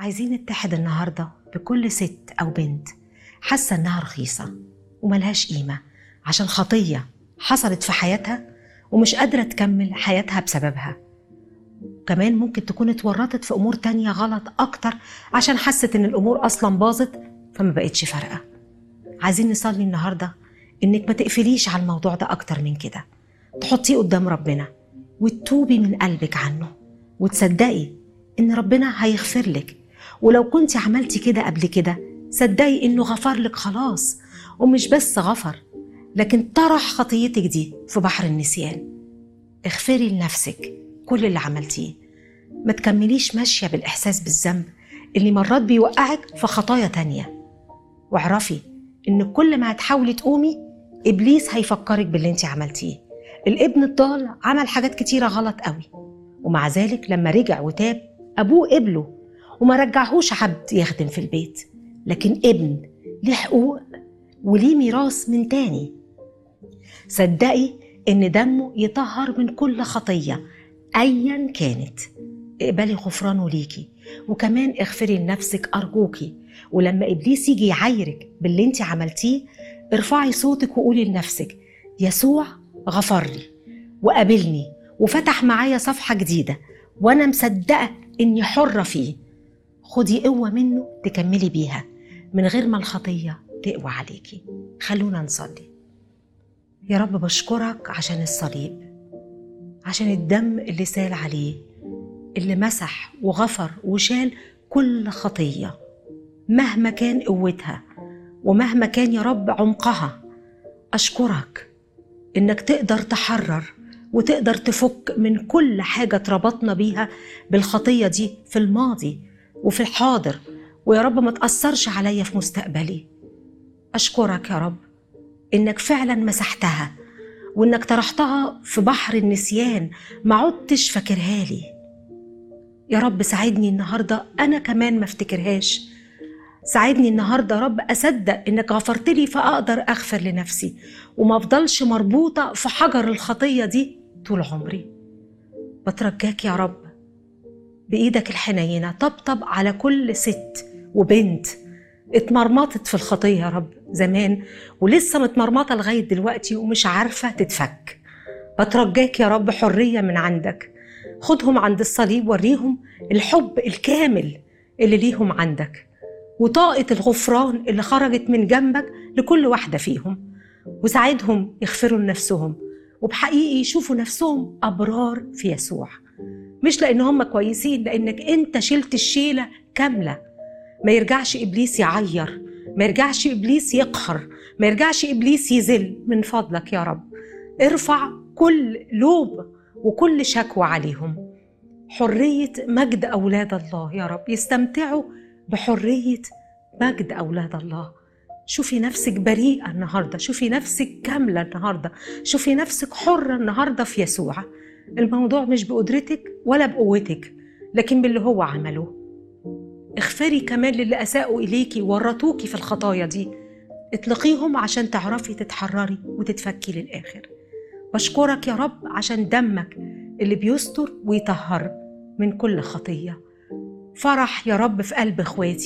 عايزين نتحد النهارده بكل ست او بنت حاسه انها رخيصه وملهاش قيمه عشان خطيه حصلت في حياتها ومش قادره تكمل حياتها بسببها كمان ممكن تكون اتورطت في امور تانية غلط اكتر عشان حست ان الامور اصلا باظت فما بقتش فارقه عايزين نصلي النهارده انك ما تقفليش على الموضوع ده اكتر من كده تحطيه قدام ربنا وتتوبي من قلبك عنه وتصدقي ان ربنا هيغفر لك ولو كنت عملتي كده قبل كده صدقي انه غفر لك خلاص ومش بس غفر لكن طرح خطيتك دي في بحر النسيان اغفري لنفسك كل اللي عملتيه ما تكمليش ماشية بالإحساس بالذنب اللي مرات بيوقعك في خطايا تانية واعرفي إن كل ما هتحاولي تقومي إبليس هيفكرك باللي انت عملتيه الابن الضال عمل حاجات كتيرة غلط قوي ومع ذلك لما رجع وتاب أبوه قبله وما رجعهوش عبد يخدم في البيت لكن ابن ليه حقوق وليه ميراث من تاني صدقي إن دمه يطهر من كل خطية أيا كانت اقبلي غفرانه ليكي وكمان اغفري لنفسك أرجوكي ولما إبليس يجي يعايرك باللي انت عملتيه ارفعي صوتك وقولي لنفسك يسوع غفر لي وقابلني وفتح معايا صفحة جديدة وأنا مصدقة إني حرة فيه خدي قوة منه تكملي بيها من غير ما الخطية تقوى عليكي خلونا نصلي يا رب بشكرك عشان الصليب عشان الدم اللي سال عليه اللي مسح وغفر وشال كل خطية مهما كان قوتها ومهما كان يا رب عمقها أشكرك إنك تقدر تحرر وتقدر تفك من كل حاجة اتربطنا بيها بالخطية دي في الماضي وفي الحاضر ويا رب ما تأثرش عليا في مستقبلي أشكرك يا رب إنك فعلا مسحتها وإنك طرحتها في بحر النسيان ما عدتش فاكرها لي يا رب ساعدني النهاردة أنا كمان ما افتكرهاش ساعدني النهارده يا رب اصدق انك غفرت لي فاقدر اغفر لنفسي وما افضلش مربوطه في حجر الخطيه دي طول عمري بترجاك يا رب بايدك الحنينه طبطب على كل ست وبنت اتمرمطت في الخطيه يا رب زمان ولسه متمرمطه لغايه دلوقتي ومش عارفه تتفك بترجاك يا رب حريه من عندك خدهم عند الصليب وريهم الحب الكامل اللي ليهم عندك وطاقة الغفران اللي خرجت من جنبك لكل واحدة فيهم وساعدهم يغفروا لنفسهم وبحقيقي يشوفوا نفسهم أبرار في يسوع مش لأن هم كويسين لأنك أنت شلت الشيلة كاملة ما يرجعش إبليس يعير ما يرجعش إبليس يقهر ما يرجعش إبليس يذل من فضلك يا رب ارفع كل لوب وكل شكوى عليهم حرية مجد أولاد الله يا رب يستمتعوا بحرية مجد أولاد الله شوفي نفسك بريئة النهاردة شوفي نفسك كاملة النهاردة شوفي نفسك حرة النهاردة في يسوع الموضوع مش بقدرتك ولا بقوتك لكن باللي هو عمله اغفري كمان للي أساءوا إليكي ورطوكي في الخطايا دي اطلقيهم عشان تعرفي تتحرري وتتفكي للآخر بشكرك يا رب عشان دمك اللي بيستر ويطهر من كل خطيه فرح يا رب في قلب اخواتي